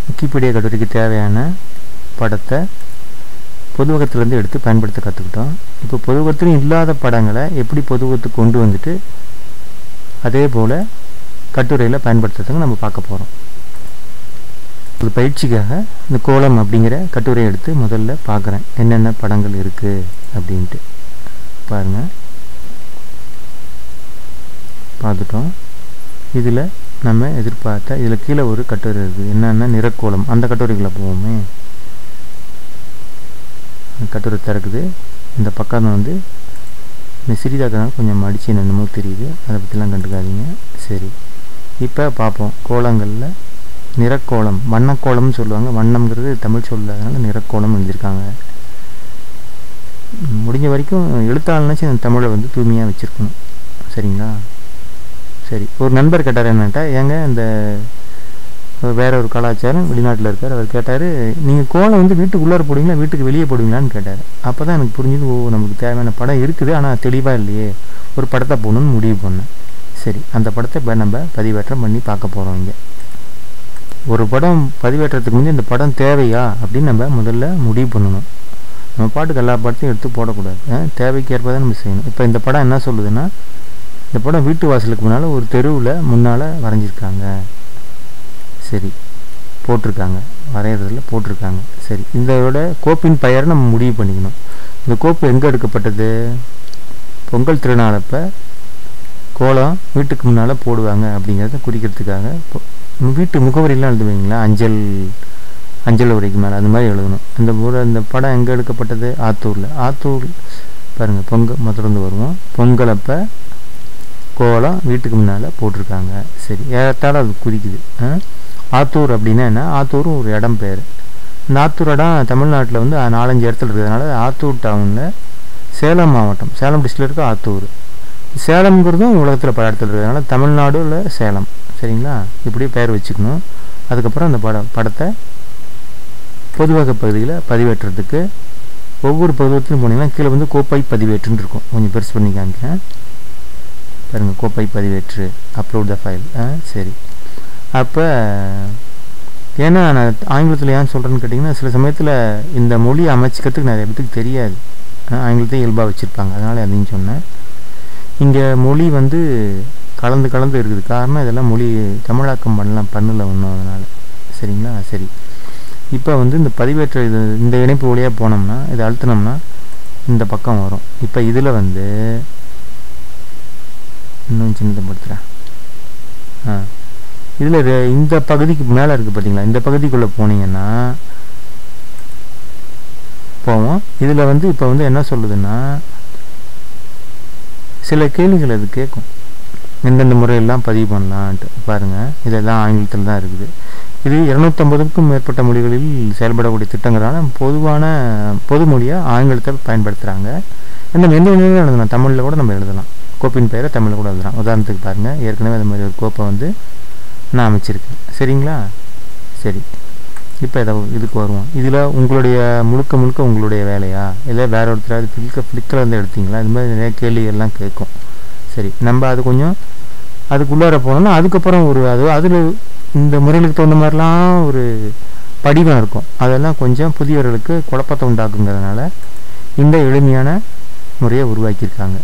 Wikipedia கட்டுரைக்கு தேவையான படத்தை பொதுவகத்திலேருந்து எடுத்து பயன்படுத்த கற்றுக்கிட்டோம் இப்போ பொதுவகத்திலும் இல்லாத படங்களை எப்படி பொதுவகத்துக்கு கொண்டு வந்துட்டு அதே போல் கட்டுரையில் பயன்படுத்துறதுக்கு நம்ம பார்க்க போகிறோம் ஒரு பயிற்சிக்காக இந்த கோலம் அப்படிங்கிற கட்டுரையை எடுத்து முதல்ல பார்க்குறேன் என்னென்ன படங்கள் இருக்குது அப்படின்ட்டு பாருங்கள் பார்த்துட்டோம் இதில் நம்ம எதிர்பார்த்த இதில் கீழே ஒரு கட்டுரை இருக்குது என்னென்னா நிறக்கோலம் அந்த கட்டுரைக்குள்ளே போவோமே அந்த கட்டுரை திறக்குது இந்த பக்கம் வந்து இந்த சிறிதாக்கனால கொஞ்சம் மடிச்சு என்னமோ தெரியுது அதை பற்றிலாம் கண்டுக்காதீங்க சரி இப்போ பார்ப்போம் கோலங்களில் நிறக்கோலம் வண்ணக்கோலம்னு சொல்லுவாங்க வண்ணம்ங்கிறது தமிழ் சொல் அதனால நிறக்கோலம் எழுதியிருக்காங்க முடிஞ்ச வரைக்கும் எழுத்தாளனாச்சும் இந்த தமிழை வந்து தூய்மையாக வச்சுருக்கணும் சரிங்களா சரி ஒரு நண்பர் கேட்டார் என்னன்ட்டா ஏங்க இந்த வேற ஒரு கலாச்சாரம் வெளிநாட்டில் இருக்கார் அவர் கேட்டார் நீங்கள் கோலம் வந்து வீட்டுக்குள்ளார போடுவீங்களா வீட்டுக்கு வெளியே போடுவீங்களான்னு கேட்டார் அப்போ தான் எனக்கு புரிஞ்சுது ஓ நமக்கு தேவையான படம் இருக்குது ஆனால் தெளிவாக இல்லையே ஒரு படத்தை போகணுன்னு முடிவு பண்ணேன் சரி அந்த படத்தை இப்போ நம்ம பதிவேற்றம் பண்ணி பார்க்க போகிறோம் இங்கே ஒரு படம் பதிவேற்றத்துக்கு முந்தைய இந்த படம் தேவையா அப்படின்னு நம்ம முதல்ல முடிவு பண்ணணும் நம்ம பாட்டுக்கு எல்லா படத்தையும் எடுத்து போடக்கூடாது அஹ் தேவைக்கு ஏற்ப தான் நம்ம செய்யணும் இப்போ இந்த படம் என்ன சொல்லுதுன்னா இந்த படம் வீட்டு வாசலுக்கு முன்னால் ஒரு தெருவில் முன்னால் வரைஞ்சிருக்காங்க சரி போட்டிருக்காங்க வரைகிறதுல போட்டிருக்காங்க சரி இதோட கோப்பின் பெயரை நம்ம முடிவு பண்ணிக்கணும் இந்த கோப்பு எங்கே எடுக்கப்பட்டது பொங்கல் திருநாளப்போ கோலம் வீட்டுக்கு முன்னால் போடுவாங்க அப்படிங்கிறத குறிக்கிறதுக்காக இப்போ வீட்டு முகவரிலாம் எழுதுவீங்களா அஞ்சல் அஞ்சல் உரைக்கு மேலே அந்த மாதிரி எழுதணும் இந்த ஊரை இந்த படம் எங்கே எடுக்கப்பட்டது ஆத்தூரில் ஆத்தூர் பாருங்கள் பொங்கல் முதல்ல வருவோம் பொங்கல் அப்போ கோலம் வீட்டுக்கு முன்னால் போட்டிருக்காங்க சரி ஏறத்தாழ அது குறிக்குது ஆ? ஆத்தூர் அப்படின்னா என்ன ஆத்தூர் ஒரு இடம் பேர் இந்த ஆத்தூர் இடம் தமிழ்நாட்டில் வந்து நாலஞ்சு இடத்துல இருக்கிறதுனால ஆத்தூர் டவுனில் சேலம் மாவட்டம் சேலம் டிஸ்ட்ரிக்டில் இருக்க ஆத்தூர் சேலம்ங்கிறதும் உலகத்தில் பல இடத்துல இருக்கிறதுனால தமிழ்நாடுல சேலம் சரிங்களா இப்படி பேர் வச்சுக்கணும் அதுக்கப்புறம் அந்த படம் படத்தை பொதுவக பகுதியில் பதிவேற்றுறதுக்கு ஒவ்வொரு பருவத்திலும் போனீங்கன்னா கீழே வந்து கோப்பை பதிவேற்றுன்னு இருக்கும் கொஞ்சம் பெருசு பண்ணி காமிக்கிறேன் பாருங்கள் கோப்பை பதிவேற்று அப்லோட் த ஃபைல் சரி அப்போ ஏன்னா நான் ஆங்கிலத்தில் ஏன் சொல்கிறேன்னு கேட்டிங்கன்னா சில சமயத்தில் இந்த மொழி அமைச்சிக்கிறதுக்கு நிறைய பேத்துக்கு தெரியாது அஹ் ஆங்கிலத்தை இயல்பாக வச்சுருப்பாங்க அதனால் அதையும் சொன்னேன் இங்கே மொழி வந்து கலந்து கலந்து இருக்குது காரணம் இதெல்லாம் மொழி தமிழாக்கம் பண்ணலாம் பண்ணல ஒன்றும் அதனால் சரிங்களா சரி இப்போ வந்து இந்த பதிவேற்ற இது இந்த இணைப்பு வழியாக போனோம்னா இதை அழுத்தினோம்னா இந்த பக்கம் வரும் இப்போ இதில் வந்து இன்னும் சின்னதப்படுத்துகிறேன் ஆ இதில் இந்த பகுதிக்கு மேலே இருக்குது பார்த்தீங்களா இந்த பகுதிக்குள்ளே போனீங்கன்னா போவோம் இதில் வந்து இப்போ வந்து என்ன சொல்லுதுன்னா சில கேள்விகள் அது கேட்கும் எந்தெந்த முறையெல்லாம் பதிவு பண்ணலான்ட்டு பாருங்கள் இதெல்லாம் ஆங்கிலத்தில் தான் இருக்குது இது இருநூத்தம்பதுக்கும் மேற்பட்ட மொழிகளில் செயல்படக்கூடிய திட்டங்கிறனால பொதுவான பொது மொழியாக ஆங்கிலத்தை பயன்படுத்துகிறாங்க இந்த எந்த மொழியிலும் எழுதலாம் தமிழில் கூட நம்ம எழுதலாம் கோப்பின் பெயரை தமிழில் கூட எழுதலாம் உதாரணத்துக்கு பாருங்கள் ஏற்கனவே அந்த மாதிரி ஒரு கோப்பை வந்து நான் அமைச்சிருக்கேன் சரிங்களா சரி இப்போ இதை இதுக்கு வருவோம் இதில் உங்களுடைய முழுக்க முழுக்க உங்களுடைய வேலையா இல்லை வேற ஒருத்தராவது ஃப்ளிக்க ஃப்ளிக்கில் இருந்து எடுத்தீங்களா இது மாதிரி நிறைய கேள்விகள்லாம் கேட்கும் சரி நம்ம அது கொஞ்சம் அதுக்குள்ளார போனோம்னா அதுக்கப்புறம் ஒரு அது அதில் இந்த முறைகளுக்கு தகுந்த மாதிரிலாம் ஒரு படிவம் இருக்கும் அதெல்லாம் கொஞ்சம் புதியவர்களுக்கு குழப்பத்தை உண்டாக்குங்கிறதுனால இந்த எளிமையான முறையை உருவாக்கியிருக்காங்க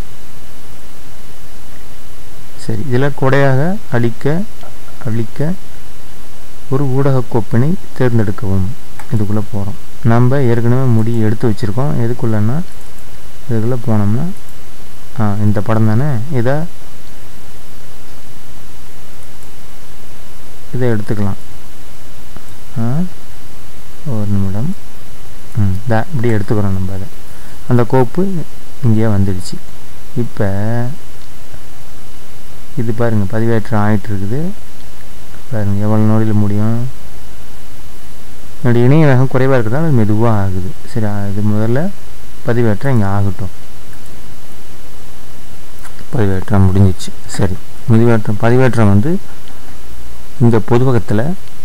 சரி இதில் கொடையாக அளிக்க அளிக்க ஒரு ஊடக கோப்பினை தேர்ந்தெடுக்கவும் இதுக்குள்ளே போகிறோம் நம்ம ஏற்கனவே முடி எடுத்து வச்சுருக்கோம் எதுக்குள்ளன்னா இதுக்குள்ளே போனோம்னா ஆ இந்த படம் தானே இதை இதை எடுத்துக்கலாம் ஆ, ஒரு நிமிடம் ம் தா இப்படி எடுத்துக்கிறோம் நம்ம அதை அந்த கோப்பு இங்கேயே வந்துடுச்சு இப்போ இது பாருங்கள் பதிவேற்றம் ஆயிட்டு இருக்குது பாருங்கள் எவ்வளோ நொடியில் முடியும் என்னுடைய இணைய வேகம் குறைவாக இருக்கிறதால அது மெதுவாக ஆகுது சரி ஆ, இது முதல்ல பதிவேற்றம் இங்கே ஆகட்டும் பதிவேற்றம் முடிஞ்சிச்சு சரி பதிவேற்றம் பதிவேற்றம் வந்து இந்த பொதுவகத்தில்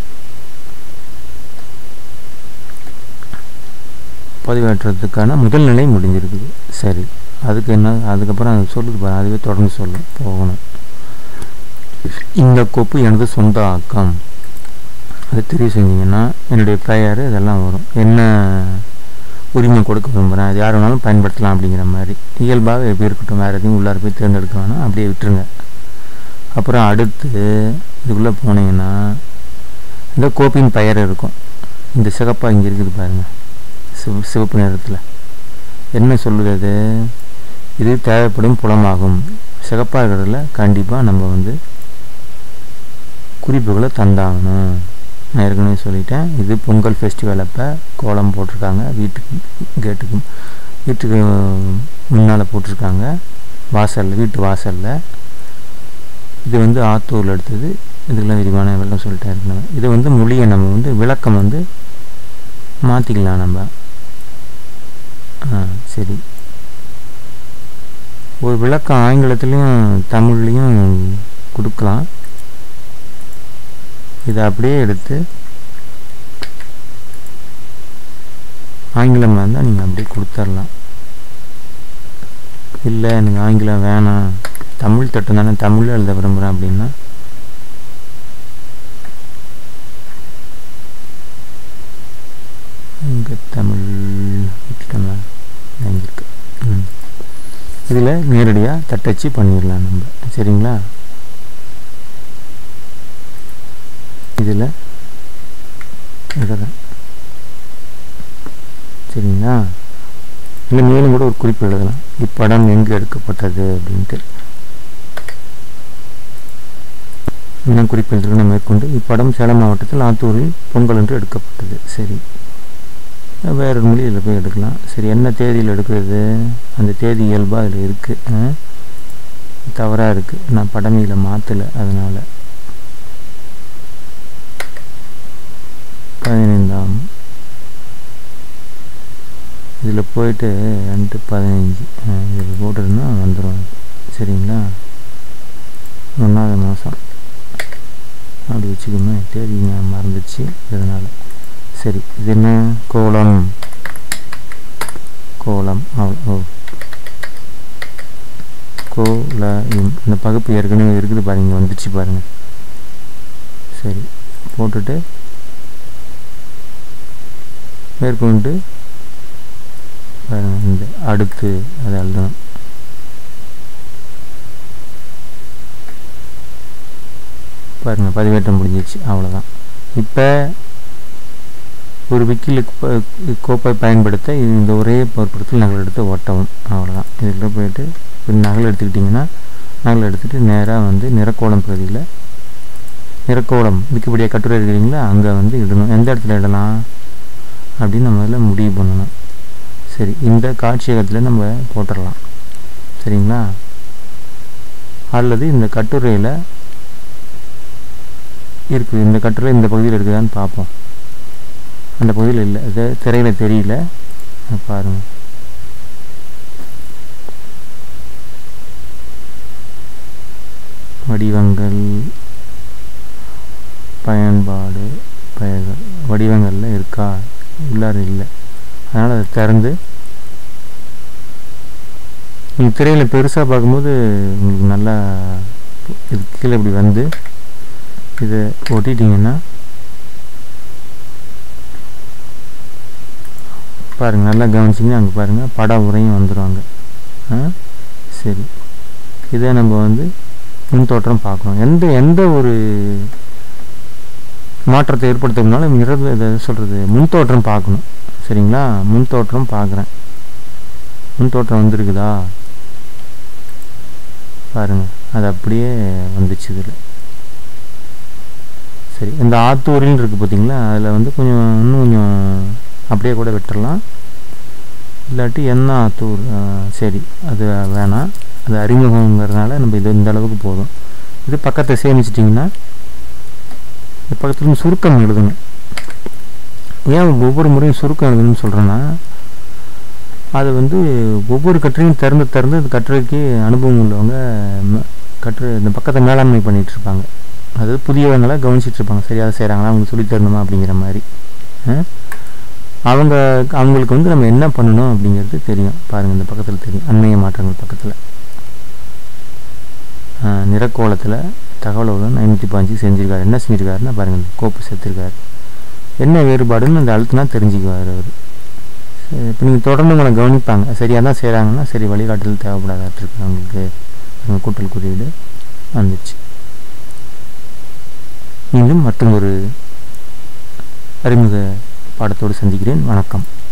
பதிவேற்றத்துக்கான முதல் நிலை முடிஞ்சிருக்குது சரி அதுக்கு என்ன அதுக்கப்புறம் அது சொல்லுது பாரு அதுவே தொடர்ந்து சொல்லும் போகணும் இந்த கோப்பு எனது சொந்த ஆக்கம் அதை தெரிவு செஞ்சீங்கன்னா என்னுடைய பெயர் இதெல்லாம் வரும் என்ன உரிமை கொடுக்க விரும்புகிறேன் அது யார் வேணாலும் பயன்படுத்தலாம் அப்படிங்கிற மாதிரி இயல்பாக எப்படி இருக்கட்டும் வேறு எதையும் உள்ளார போய் தேர்ந்தெடுக்க வேணாம் அப்படியே விட்டுருங்க அப்புறம் அடுத்து இதுக்குள்ளே போனீங்கன்னா இந்த கோப்பின் பெயர் இருக்கும் இந்த சிகப்பாக இங்கே இருக்குது பாருங்கள் சிவ சிவப்பு நிறத்தில் என்ன சொல்லுது இது தேவைப்படும் புலமாகும் சிகப்பாக இருக்கிறதுல கண்டிப்பாக நம்ம வந்து குறிப்புகளை தந்தாகணும் நான் ஏற்கனவே சொல்லிட்டேன் இது பொங்கல் ஃபெஸ்டிவல் அப்போ கோலம் போட்டிருக்காங்க வீட்டுக்கு கேட்டுக்கு வீட்டுக்கு முன்னால் போட்டிருக்காங்க வாசலில் வீட்டு வாசலில் இது வந்து ஆத்தூரில் எடுத்தது இதுக்கெல்லாம் விரிவான விளக்கம் சொல்லிட்டேன் ஏற்கனவே இதை வந்து மொழியை நம்ம வந்து விளக்கம் வந்து மாற்றிக்கலாம் நம்ம ஆ சரி ஒரு விளக்கம் ஆங்கிலத்துலேயும் தமிழ்லேயும் கொடுக்கலாம் இதை அப்படியே எடுத்து ஆங்கிலமாக இருந்தால் நீங்கள் அப்படியே கொடுத்துர்லாம் இல்லை எனக்கு ஆங்கிலம் வேணாம் தமிழ் தட்டம் தானே தமிழில் எழுத விரும்புகிறேன் அப்படின்னா இங்கே தமிழ் விட்டுட்டோம்ல இங்கே இருக்கு ம் இதில் நேரடியாக தட்டச்சு பண்ணிடலாம் நம்ம சரிங்களா இதில் எழுதுறேன் சரிங்களா இல்லை மேலும் கூட ஒரு குறிப்பு எழுதலாம் இப்படம் எங்கே எடுக்கப்பட்டது அப்படின்ட்டு என்ன குறிப்பு எழுதுறேன் மேற்கொண்டு இப்படம் சேலம் மாவட்டத்தில் ஆத்தூரில் பொங்கல் என்று எடுக்கப்பட்டது சரி வேற ஒரு மொழியில் போய் எடுக்கலாம் சரி என்ன தேதியில் எடுக்கிறது அந்த தேதி இயல்பாக அதில் இருக்குது தவறாக இருக்குது நான் படமையில் மாற்றலை அதனால் பதினைந்தாம் இதில் போயிட்டு ரெண்டு பதினஞ்சு இதில் போட்டுருந்தா வந்துடும் சரிங்களா ஒன்றாவது மாதம் அப்படி வச்சுக்கோமே தேதி நான் மறந்துச்சு இதனால் சரி இது என்ன கோலம் கோலம் அவ்வளோ கோலம் இந்த பகுப்பு ஏற்கனவே இருக்குது பாருங்க வந்துச்சு பாருங்கள் சரி போட்டுட்டு மேற்கொண்டு பாருங்க இந்த அடுத்து அதை எழுதணும் பாருங்க பதிவேற்றம் முடிஞ்சிச்சு அவ்வளோதான் இப்போ ஒரு விக்கில் கோப்பை பயன்படுத்த இந்த ஒரே பொருட்படுத்தல் நகல் எடுத்து ஒட்டவும் அவ்வளோதான் இதில் போயிட்டு இப்போ நகல் எடுத்துக்கிட்டிங்கன்னா நகல் எடுத்துகிட்டு நேராக வந்து நிறக்கோளம் பகுதியில் நிறக்கோளம் விக்கிபடியாக கட்டுரை இருக்கிறீங்களா அங்கே வந்து இடணும் எந்த இடத்துல இடலாம் அப்படின்னு நம்ம அதில் முடிவு பண்ணணும் சரி இந்த காட்சியகத்தில் நம்ம போட்டுடலாம் சரிங்களா அல்லது இந்த கட்டுரையில் இருக்குது இந்த கட்டுரை இந்த பகுதியில் இருக்குதான்னு பார்ப்போம் அந்த பகுதியில் இல்லை அது திரையில் தெரியல பாருங்கள் வடிவங்கள் பயன்பாடு பெயர்கள் வடிவங்களில் இருக்கா உள்ளார இல்லை அதனால் அதை திறந்து நீங்கள் திரையில் பெருசாக பார்க்கும்போது உங்களுக்கு நல்லா இது கீழே இப்படி வந்து இதை ஒட்டிட்டிங்கன்னா பாருங்கள் நல்லா கவனிச்சிங்கன்னா அங்கே பாருங்கள் பட உரையும் வந்துடுவாங்க ஆ சரி இதை நம்ம வந்து முன்தோற்றம் பார்க்கணும் எந்த எந்த ஒரு மாற்றத்தை ஏற்படுத்துறதுனால மிரது இதை சொல்கிறது முன்தோற்றம் பார்க்கணும் சரிங்களா முன்தோற்றம் பார்க்குறேன் முன்தோற்றம் வந்திருக்குதா பாருங்கள் அது அப்படியே வந்துச்சு இதில் சரி இந்த ஆத்தூரின்னு இருக்குது பார்த்தீங்களா அதில் வந்து கொஞ்சம் இன்னும் கொஞ்சம் அப்படியே கூட விட்டுறலாம் இல்லாட்டி என்ன ஆத்தூர் சரி அது வேணாம் அது அறிமுகங்கிறதுனால நம்ம இது இந்த அளவுக்கு போதும் இது பக்கத்தை சேமிச்சிட்டிங்கன்னா இந்த பக்கத்துல சுருக்கம் எழுதணும் ஏன் ஒவ்வொரு முறையும் சுருக்கம் எழுதணும்னு சொல்கிறேன்னா அது வந்து ஒவ்வொரு கட்டுரையும் திறந்து திறந்து அந்த கட்டுரைக்கு அனுபவம் உள்ளவங்க கட்டுரை இந்த பக்கத்தை மேலாண்மை பண்ணிகிட்டு இருப்பாங்க அதாவது புதியவங்களாம் கவனிச்சிட்டு இருப்பாங்க சரியாக செய்கிறாங்களா அவங்க சொல்லி தரணுமா அப்படிங்கிற மாதிரி அவங்க அவங்களுக்கு வந்து நம்ம என்ன பண்ணணும் அப்படிங்கிறது தெரியும் பாருங்கள் இந்த பக்கத்தில் தெரியும் அண்மைய மாற்றங்கள் பக்கத்தில் நிறக்கோலத்தில் தகவலுடன் ஐநூற்றி பாஞ்சு செஞ்சுருக்காரு என்ன செஞ்சுருக்காருன்னா பாருங்கள் கோப்பு சேர்த்துருக்காரு என்ன வேறுபாடுன்னு அந்த அழுத்தினா தெரிஞ்சுக்குவார் அவர் இப்போ நீங்கள் தொடர்ந்து உங்களை கவனிப்பாங்க சரியாக தான் செய்கிறாங்கன்னா சரி வழிகாட்டுதல் தேவைப்படாதாட்டிருக்கு அவங்களுக்கு அந்த கூட்டல் குறியீடு வந்துச்சு மீண்டும் மற்றும் ஒரு அறிமுக பாடத்தோடு சந்திக்கிறேன் வணக்கம்